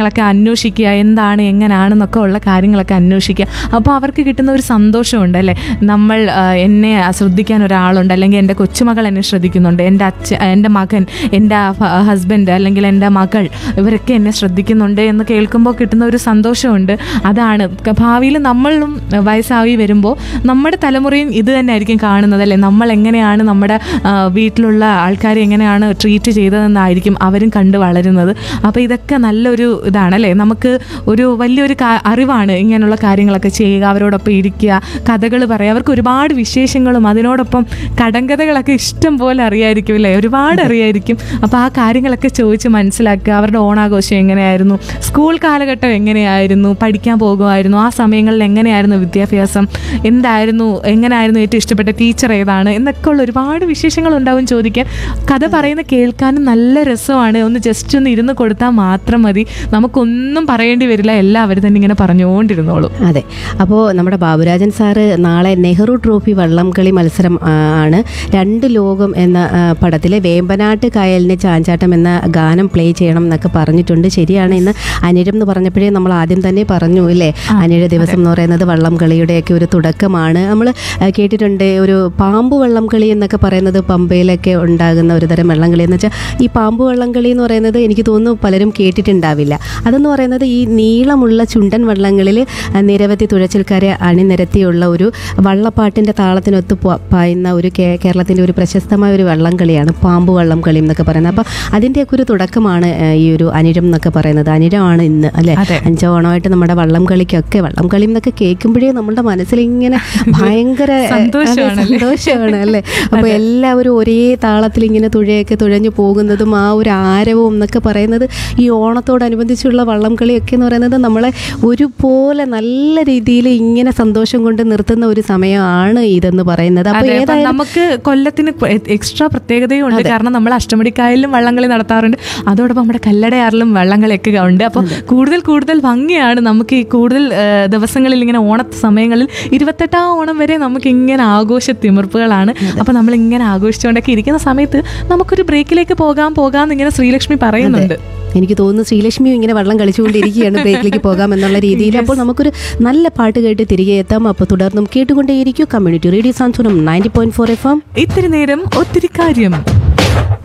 കാര്യങ്ങളൊക്കെ അന്വേഷിക്കുക എന്താണ് എങ്ങനെയാണെന്നൊക്കെ ഉള്ള കാര്യങ്ങളൊക്കെ അന്വേഷിക്കുക അപ്പോൾ അവർക്ക് കിട്ടുന്ന ഒരു സന്തോഷമുണ്ട് അല്ലേ നമ്മൾ ആ, എന്നെ ശ്രദ്ധിക്കാൻ ഒരാളുണ്ട് അല്ലെങ്കിൽ എൻ്റെ കൊച്ചുമകൾ എന്നെ ശ്രദ്ധിക്കുന്നുണ്ട് എൻ്റെ അച്ഛ എൻ്റെ മകൻ എൻ്റെ ഹസ്ബൻഡ് അല്ലെങ്കിൽ എൻ്റെ മകൾ ഇവരൊക്കെ എന്നെ ശ്രദ്ധിക്കുന്നുണ്ട് എന്ന് കേൾക്കുമ്പോൾ കിട്ടുന്ന ഒരു സന്തോഷമുണ്ട് അതാണ് ക- ഭാവിയിൽ നമ്മളും വയസ്സായി വരുമ്പോൾ നമ്മുടെ തലമുറയും ഇത് തന്നെ ആയിരിക്കും കാണുന്നത് അല്ലേ നമ്മൾ എങ്ങനെയാണ് നമ്മുടെ ആ, വീട്ടിലുള്ള ആൾക്കാരെ എങ്ങനെയാണ് ട്രീറ്റ് ചെയ്തതെന്നായിരിക്കും അവരും കണ്ട് വളരുന്നത് അപ്പോൾ ഇതൊക്കെ നല്ലൊരു ഇതാണ് അല്ലേ നമുക്ക് ഒരു വലിയൊരു കാ- അറിവാണ് ഇങ്ങനെയുള്ള കാര്യങ്ങളൊക്കെ ചെയ്യുക അവരോടൊപ്പം ഇരിക്കുക കഥകൾ പറയുക അവർക്ക് ഒരുപാട് വിശേഷങ്ങളും അതിനോടൊപ്പം കടങ്കഥകളൊക്കെ ഇഷ്ടം പോലെ അറിയായിരിക്കും അല്ലേ ഒരുപാട് അറിയായിരിക്കും അപ്പോൾ ആ കാര്യങ്ങളൊക്കെ ചോദിച്ച് മനസ്സിലാക്കുക അവരുടെ ഓണാഘോഷം എങ്ങനെയായിരുന്നു സ്കൂൾ കാലഘട്ടം എങ്ങനെയായിരുന്നു പഠിക്കാൻ പോകുമായിരുന്നു ആ സമയങ്ങളിൽ എങ്ങനെയായിരുന്നു വിദ്യാഭ്യാസം എന്തായിരുന്നു എങ്ങനെയായിരുന്നു ഏറ്റവും ഇഷ്ടപ്പെട്ട ടീച്ചർ ഏതാണ് എന്നൊക്കെ ഉള്ള ഒരുപാട് വിശേഷങ്ങൾ ഉണ്ടാവും ചോദിക്കാൻ കഥ പറയുന്ന കേൾക്കാനും നല്ല രസമാണ് ഒന്ന് ജസ്റ്റ് ഒന്ന് ഇരുന്ന് കൊടുത്താൽ മാത്രം മതി നമുക്കൊന്നും പറയേണ്ടി വരില്ല എല്ലാവരും തന്നെ ഇങ്ങനെ പറഞ്ഞുകൊണ്ടിരുന്നോളും അതെ അപ്പോൾ നമ്മുടെ ബാബുരാജൻ സാറ് നാളെ നെഹ്റു ട്രോഫി വള്ളംകളി മത്സരം ആ, ആണ് രണ്ട് ലോകം എന്ന ആ, പടത്തിലെ വേമ്പനാട്ട് കായലിന് ചാഞ്ചാട്ടം എന്ന ഗാനം പ്ലേ ചെയ്യണം എന്നൊക്കെ പറഞ്ഞിട്ടുണ്ട് ശരിയാണ് ഇന്ന് അനിരം എന്ന് പറഞ്ഞപ്പോഴേ നമ്മൾ ആദ്യം തന്നെ പറഞ്ഞു ഇല്ലേ അനിഴ ദിവസം എന്ന് പറയുന്നത് വള്ളംകളിയുടെയൊക്കെ ഒരു തുടക്കമാണ് നമ്മൾ കേട്ടിട്ടുണ്ട് ഒരു പാമ്പ് വള്ളംകളി എന്നൊക്കെ പറയുന്നത് പമ്പയിലൊക്കെ ഉണ്ടാകുന്ന ഒരു തരം വള്ളംകളി എന്ന് വെച്ചാൽ ഈ പാമ്പ് വള്ളംകളി എന്ന് പറയുന്നത് എനിക്ക് തോന്നുന്നു പലരും കേട്ടിട്ടുണ്ടാവില്ല അതെന്ന് പറയുന്നത് ഈ നീളമുള്ള ചുണ്ടൻ വള്ളങ്ങളിൽ ആ, നിരവധി തുഴച്ചിൽക്കാരെ അണിനിരത്തിയുള്ള ഒരു വള്ളപ്പാട്ടിൻ്റെ താളത്തിനൊത്ത് പോ- പായുന്ന ഒരു കേ- കേരളത്തിൻ്റെ ഒരു പ്രശസ്തമായ ഒരു വള്ളംകളിയാണ് പാമ്പ് വള്ളം കളി എന്നൊക്കെ പറയുന്നത് അപ്പോൾ അതിൻ്റെയൊക്കെ ഒരു തുടക്കമാണ് ആ, ഈ ഒരു അനിരം എന്നൊക്കെ പറയുന്നത് അനിരമാണ് ഇന്ന് അല്ലേ അതെ. അഞ്ചോ ഓണമായിട്ട് നമ്മുടെ വള്ളം കളിക്കൊക്കെ വള്ളം കളി എന്നൊക്കെ കേൾക്കുമ്പോഴേ നമ്മുടെ മനസ്സിൽ ഇങ്ങനെ ഭയങ്കര അതെ, സന്തോഷമാണല്ലേ? സന്തോഷമാണ് അല്ലേ അപ്പോൾ എല്ലാവരും ഒരേ താളത്തിൽ ഇങ്ങനെ തുഴയൊക്കെ തുഴഞ്ഞു പോകുന്നതും ആ ഒരു ആരവവും എന്നൊക്കെ പറയുന്നത് ഈ ഓണത്തോടനുബന്ധിച്ചുള്ള വള്ളം കളിയൊക്കെ എന്ന് പറയുന്നത് നമ്മളെ ഒരുപോലെ നല്ല രീതിയിൽ ഇങ്ങനെ സന്തോഷം കൊണ്ട് നിർത്തുന്ന ഒരു സമയമാണ് ഇതെന്ന് പറയുന്നത് അപ്പോൾ അതെ, അപ്പം ഏതായാലും നമുക്ക് കൊല്ലത്തിന് എക്സ്ട്രാ പ്രത്യേകതയും ഉണ്ട് കാരണം നമ്മൾ അഷ്ടമടിക്കായലിലും വള്ളംകളി നടത്താറുണ്ട് അതോടൊപ്പം നമ്മുടെ കല്ലടയാറിലും വള്ളംകളിയൊക്കെ ഉണ്ട് അപ്പോൾ കൂടുതൽ കൂടുതൽ ഭംഗിയാണ് നമുക്ക് ഈ കൂടുതൽ ആ, ദിവസങ്ങളിൽ ഇങ്ങനെ ഓണ സമയങ്ങളിൽ ഇരുപത്തെട്ടാം ഓണം വരെ നമുക്ക് ഇങ്ങനെ ആഘോഷ തിമിർപ്പുകളാണ് അപ്പോൾ നമ്മൾ ഇങ്ങനെ ആഘോഷിച്ചുകൊണ്ടൊക്കെ ഇരിക്കുന്ന സമയത്ത് നമുക്കൊരു ബ്രേക്കിലേക്ക് പോകാം പോകാം ഇങ്ങനെ ശ്രീലക്ഷ്മി പറയുന്നുണ്ട് എനിക്ക് തോന്നുന്നു ശ്രീലക്ഷ്മിയും ഇങ്ങനെ വള്ളം കളിച്ചുകൊണ്ടിരിക്കുകയാണ് ബ്രേക്കിലേക്ക് പോകാം എന്നുള്ള രീതിയിൽ അപ്പോൾ നമുക്കൊരു നല്ല പാട്ട് കേട്ട് തിരികെ എത്താം അപ്പോൾ തുടർന്നും കേട്ടുകൊണ്ടേയിരിക്കും community radio Santhwanam ninety point four F M ഇത്തിരി നേരം ഒത്തിരി കാര്യം